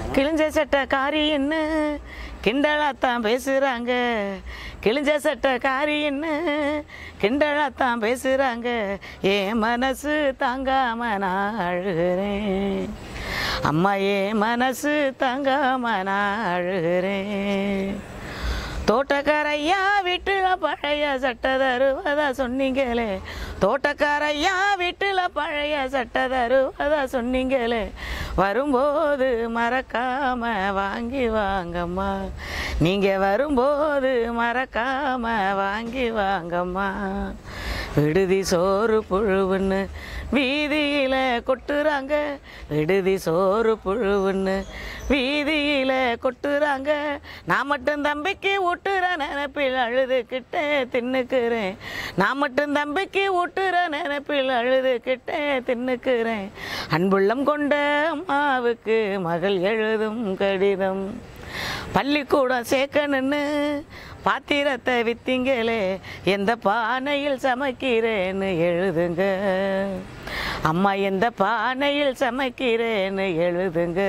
கிழிஞ்ச சட்டை காரின்னு கிண்டலாத்தான் பேசுகிறாங்க கிழிஞ்ச சட்டை காரின்னு கிண்டலாத்தான் பேசுகிறாங்க என் மனசு தாங்காம நான் அழுகிறேன் அம்மா என் மனசு தாங்காம நான் அழுகிறேன் தோட்டக்காரையா வீட்டுல பழைய சட்டை தருவதா சொன்னீங்களே தோட்டக்காரையா வீட்டுல பழைய சட்டை தருவதா சொன்னீங்களே வரும்போது மறக்காம வாங்கி வாங்கம்மா நீங்க வரும்போது மறக்காம வாங்கி வாங்கம்மா விடுதி சோறு புழுவுன்னு வீதியில கொட்டுறாங்க விடுதி சோறு புழுவுன்னு வீதியில கொட்டுறாங்க நான் மட்டும் தம்பிக்கு ஊட்டுற நினைப்பில் அழுதுகிட்டே தின்னுக்கிறேன் நான் மட்டும் தம்பிக்கு ஊட்டுற நினைப்பில் அழுதுகிட்டே தின்னுக்கிறேன் அன்புள்ளம் கொண்ட அம்மாவுக்கு மகள் எழுதும் கடிதம் பள்ளிக்கூடம் சேர்க்கணுன்னு பாத்திரத்தை வித்தீங்களே எந்த பானையில் சமைக்கிறேன்னு எழுதுங்க அம்மா எந்த பானையில் சமைக்கிறேன்னு எழுதுங்க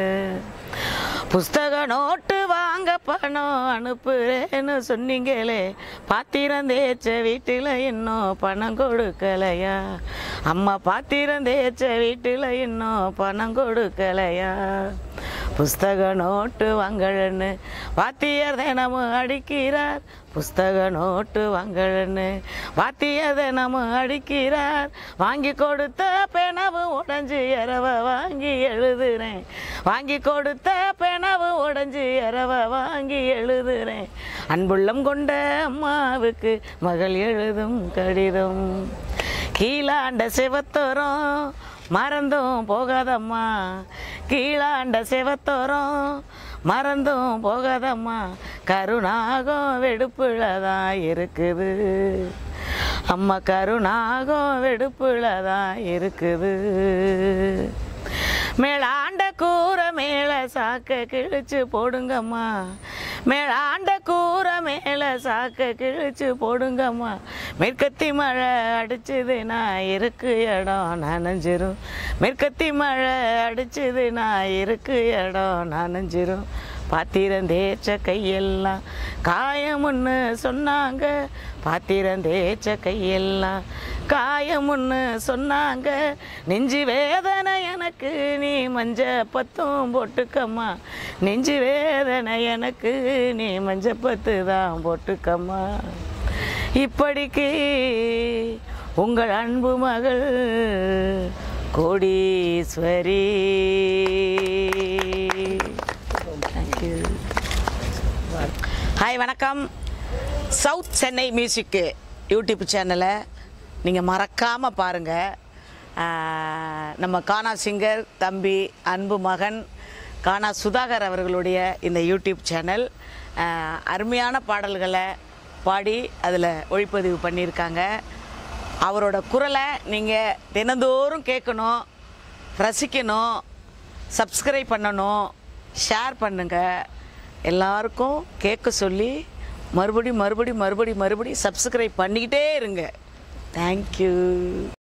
புஸ்தக நோட்டு வாங்க பணம் அனுப்புறேன்னு சொன்னீங்களே பாத்திரம் தேய்ச்ச வீட்டில் இன்னும் பணம் கொடுக்கலையா அம்மா பாத்திரம் தேய்ச்ச வீட்டில் இன்னும் பணம் கொடுக்கலையா புஸ்தக நோட்டு வாங்கலன்னு வாத்தியார் தினமும் அடிக்கிறார் புஸ்தக நோட்டு வாங்கலன்னு வாத்தியார் தினமும் அடிக்கிறார் வாங்கி கொடுத்த பெணவு உடைஞ்சு இரவ வாங்கி எழுதுறேன் வாங்கி கொடுத்த பெணவு உடைஞ்சு இரவ வாங்கி எழுதுறேன் அன்புள்ளம் கொண்ட அம்மாவுக்கு மகள் எழுதும் கடிதம் கீழாண்ட சிவத்தோரம் மறந்தும் போகாதம்மா கீழாண்ட சிவத்தோரம் மறந்தும் போகாதம்மா கருணாகம் வெடுப்புல தான் இருக்குது அம்மா கருணாகம் வெடுப்புல தான் இருக்குது மேலாண்ட கூரை மேலே சாக்க கிழிச்சு போடுங்கம்மா மேலாண்ட கூரை மேலே சாக்க கிழிச்சு போடுங்கம்மா மேற்கத்தி மழை அடிச்சுது நான் இருக்கு இடம் நனைஞ்சிரும் மேற்கத்தி மழை அடிச்சுது நான் இருக்கு இடம் நனைஞ்சிரும் பாத்திரம் தேய்ச்ச கையெல்லாம் காயமுன்னு சொன்னாங்க பாத்திரம் தேய்ச்ச கையெல்லாம் காயமுன்னு சொன்னாங்க நெஞ்சு வேதனை எனக்கு நீ மஞ்ச பத்தும் போட்டுக்கம்மா நெஞ்சு வேதனை எனக்கு நீ மஞ்ச பத்து தான் போட்டுக்கம்மா இப்படிக்கு உங்கள் அன்பு மகள் கோடீஸ்வரி தேங்க்யூ ஹாய் வணக்கம் சவுத் சென்னை மியூசிக்கு யூடியூப் சேனலை நீங்கள் மறக்காமல் பாருங்கள் நம்ம கானா சிங்கர் தம்பி அன்பு மகன் கானா சுதாகர் அவர்களுடைய இந்த யூடியூப் சேனல் ஆஹ், அருமையான பாடல்களை பாடி அதில் ஒளிப்பதிவு பண்ணியிருக்காங்க அவரோட குரலை நீங்கள் தினந்தோறும் கேட்கணும் ரசிக்கணும் சப்ஸ்கிரைப் பண்ணணும் ஷேர் பண்ணுங்கள் எல்லாருக்கும் கேட்க சொல்லி மறுபடி மறுபடி மறுபடி மறுபடி சப்ஸ்கிரைப் பண்ணிக்கிட்டே இருங்க தேங்க்யூ